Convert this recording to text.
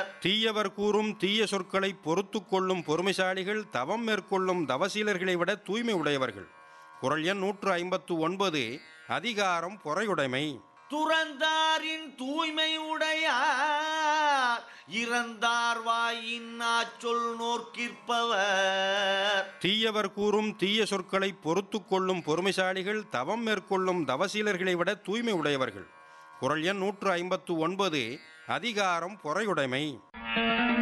தீயவர் கூறும் தீய சொற்களை பொறுத்து கொள்ளும் பொறுமைசாலிகள் தவம் மேற்கொள்ளும் தவசீலர்களை விட தூய்மை உடையவர்கள் குரல் எண் நூற்று ஐம்பத்து ஒன்பது அதிகாரம் பொறையுடைமை துறந்தாரின் தூய்மை உடையார் இறந்தார் வாயின் சொல் நோக்கிற்பவர் தீயவர் கூறும் தீய சொற்களை பொறுத்து கொள்ளும் பொறுமைசாலிகள் தவம் மேற்கொள்ளும் தவசீலர்களை விட தூய்மை உடையவர்கள் குரல் எண் நூற்று ஐம்பத்து ஒன்பது அதிகாரம் பொறையுடைமை